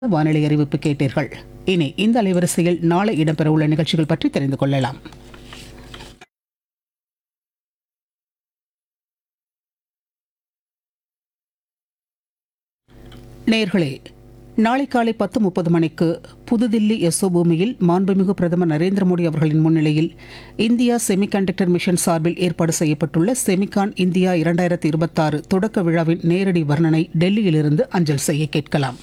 வானிலை அறிவிப்பு கேட்டீர்கள் இனி இந்த அலைவரிசையில் நாளை இடம்பெறவுள்ள நிகழ்ச்சிகள் பற்றி தெரிந்து கொள்ளலாம் நேர்களே நாளை காலை பத்து முப்பது மணிக்கு புதுதில்லி எஸ்ஓ பூமியில் மாண்புமிகு பிரதமர் நரேந்திர மோடி அவர்களின் முன்னிலையில் இந்தியா செமிகண்டக்டர் மிஷன் சார்பில் ஏற்பாடு செய்யப்பட்டுள்ள செமிகான் இந்தியா இரண்டாயிரத்தி இருபத்தாறு தொடக்க விழாவின் நேரடி வர்ணனை டெல்லியிலிருந்து அஞ்சல் செய்ய கேட்கலாம்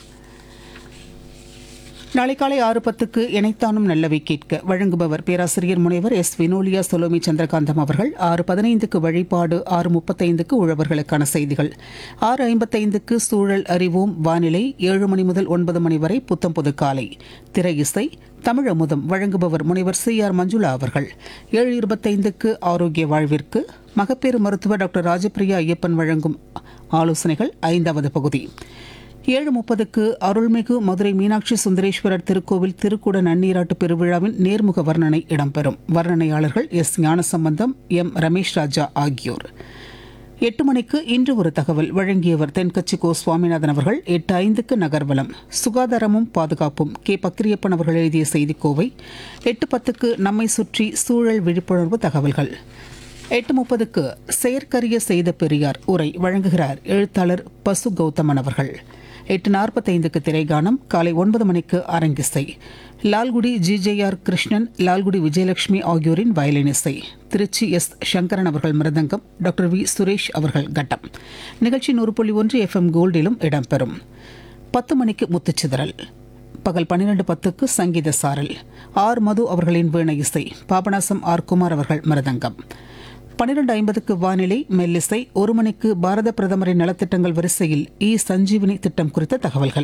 நாளை காலை ஆறு பத்துக்கு இணைத்தானும் நல்லவை கேட்க வழங்குபவர் பேராசிரியர் முனைவர் எஸ் வினோலியா சொலோமி சந்திரகாந்தம் அவர்கள் ஆறு பதினைந்துக்கு வழிபாடு ஆறு முப்பத்தைந்துக்கு உழவர்களுக்கான செய்திகள் ஆறு ஐம்பத்தைந்துக்கு சூழல் அறிவோம் வானிலை ஏழு மணி முதல் ஒன்பது மணி வரை புத்தம் புது காலை திரை இசை தமிழ் அமுதம் வழங்குபவர் முனைவர் சி ஆர் மஞ்சுளா அவர்கள் ஏழு இருபத்தைந்துக்கு ஆரோக்கிய வாழ்விற்கு மகப்பேறு மருத்துவர் டாக்டர் ராஜபிரியா ஐயப்பன் வழங்கும் ஆலோசனைகள் ஐந்தாவது பகுதி ஏழு முப்பதுக்கு அருள்மிகு மதுரை மீனாட்சி சுந்தரேஸ்வரர் திருக்கோவில் திருக்குட நன்னீராட்டு பெருவிழாவின் நேர்முக வர்ணனை இடம்பெறும் வர்ணனையாளர்கள் எஸ் ஞானசம்பந்தம் எம் ரமேஷ் ராஜா ஆகியோர் எட்டு மணிக்கு இன்று ஒரு தகவல் வழங்கியவர் தென்கட்சி கோ சுவாமிநாதன் அவர்கள் எட்டு ஐந்துக்கு நகர்வலம் சுகாதாரமும் பாதுகாப்பும் கே பக்கிரியப்பன் அவர்கள் எழுதிய செய்திக்கோவை எட்டு பத்துக்கு நம்மை சுற்றி சூழல் விழிப்புணர்வு தகவல்கள் எட்டு முப்பதுக்கு செயற்கரிய செய்த பெரியார் உரை வழங்குகிறார் எழுத்தாளர் பசு கௌதமன் அவர்கள் எட்டு நாற்பத்தைந்துக்கு திரைகானம் காலை ஒன்பது மணிக்கு அரங்கிசை லால்குடி ஜிஜேஆர் கிருஷ்ணன் லால்குடி விஜயலட்சுமி ஆகியோரின் வயலின் இசை திருச்சி எஸ் சங்கரன் அவர்கள் மிருதங்கம் டாக்டர் வி சுரேஷ் அவர்கள் கட்டம் நிகழ்ச்சி நூறு புள்ளி ஒன்று எஃப்எம் கோல்டிலும் இடம்பெறும் பத்து மணிக்கு முத்துச்சிதறல் பகல் பன்னிரண்டு பத்துக்கு சங்கீத சாரல் ஆர் மது அவர்களின் வீண இசை பாபநாசம் ஆர் குமார் அவர்கள் மிருதங்கம் பன்னிரண்டு ஐம்பதுக்கு வானிலை மெல்லிசை ஒரு மணிக்கு பாரத பிரதமரின் நலத்திட்டங்கள் வரிசையில் இ சஞ்சீவினி திட்டம் குறித்த தகவல்கள்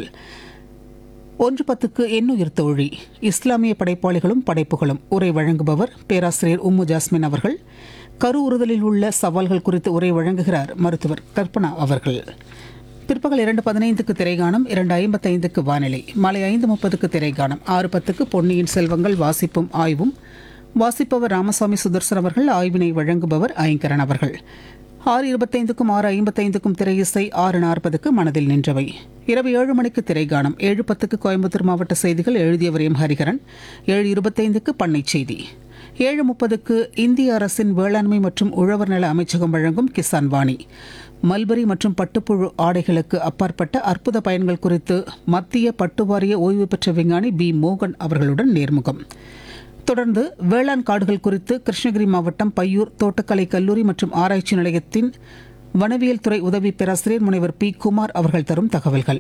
ஒன்று பத்துக்கு எண்ணுயிர் தோழி இஸ்லாமிய படைப்பாளிகளும் படைப்புகளும் உரை வழங்குபவர் பேராசிரியர் உம்மு ஜாஸ்மின் அவர்கள் கரு உறுதலில் உள்ள சவால்கள் குறித்து உரை வழங்குகிறார் மருத்துவர் கல்பனா அவர்கள் பிற்பகல் இரண்டு பதினைந்துக்கு திரைகானம் இரண்டு ஐம்பத்தைந்துக்கு வானிலை மாலை ஐந்து முப்பதுக்கு திரைகானம் ஆறு பத்துக்கு பொன்னியின் செல்வங்கள் வாசிப்பும் ஆய்வும் வாசிப்பவர் ராமசாமி சுதர்சன் அவர்கள் ஆய்வினை வழங்குபவர் ஐங்கரன் அவர்கள் ஆறு இருபத்தைந்துக்கும் ஆறு ஐம்பத்தைந்துக்கும் திரையிசை ஆறு நாற்பதுக்கு மனதில் நின்றவை இரவு ஏழு மணிக்கு திரைகானம் ஏழு பத்துக்கு கோயம்புத்தூர் மாவட்ட செய்திகள் எழுதியவர் எம் ஹரிகரன் ஏழு இருபத்தைந்துக்கு பண்ணை செய்தி ஏழு முப்பதுக்கு இந்திய அரசின் வேளாண்மை மற்றும் உழவர் நல அமைச்சகம் வழங்கும் கிசான் வாணி மல்பரி மற்றும் பட்டுப்புழு ஆடைகளுக்கு அப்பாற்பட்ட அற்புத பயன்கள் குறித்து மத்திய பட்டுவாரிய ஓய்வு பெற்ற விஞ்ஞானி பி மோகன் அவர்களுடன் நேர்முகம் தொடர்ந்து வேளாண் காடுகள் குறித்து கிருஷ்ணகிரி மாவட்டம் பையூர் தோட்டக்கலை கல்லூரி மற்றும் ஆராய்ச்சி நிலையத்தின் வனவியல் துறை உதவி பேராசிரியர் முனைவர் பி குமார் அவர்கள் தரும் தகவல்கள்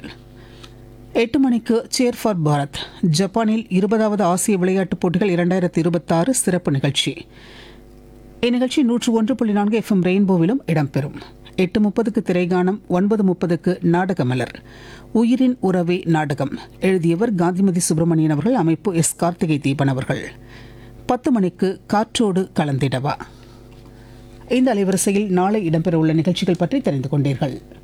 எட்டு மணிக்கு சேர் ஃபார் பாரத் ஜப்பானில் இருபதாவது ஆசிய விளையாட்டுப் போட்டிகள் இரண்டாயிரத்தி இருபத்தாறு சிறப்பு நிகழ்ச்சி இந்நிகழ்ச்சி நூற்று ஒன்று புள்ளி நான்கு எஃப்எம் ரெயின்போவிலும் இடம்பெறும் எட்டு முப்பதுக்கு திரைகானம் ஒன்பது முப்பதுக்கு நாடகமலர் உயிரின் உறவே நாடகம் எழுதியவர் காந்திமதி சுப்பிரமணியன் அவர்கள் அமைப்பு எஸ் கார்த்திகை தீபன் அவர்கள் பத்து மணிக்கு காற்றோடு கலந்திடவா இந்த அலைவரிசையில் நாளை இடம்பெறவுள்ள நிகழ்ச்சிகள் பற்றி தெரிந்து கொண்டீர்கள்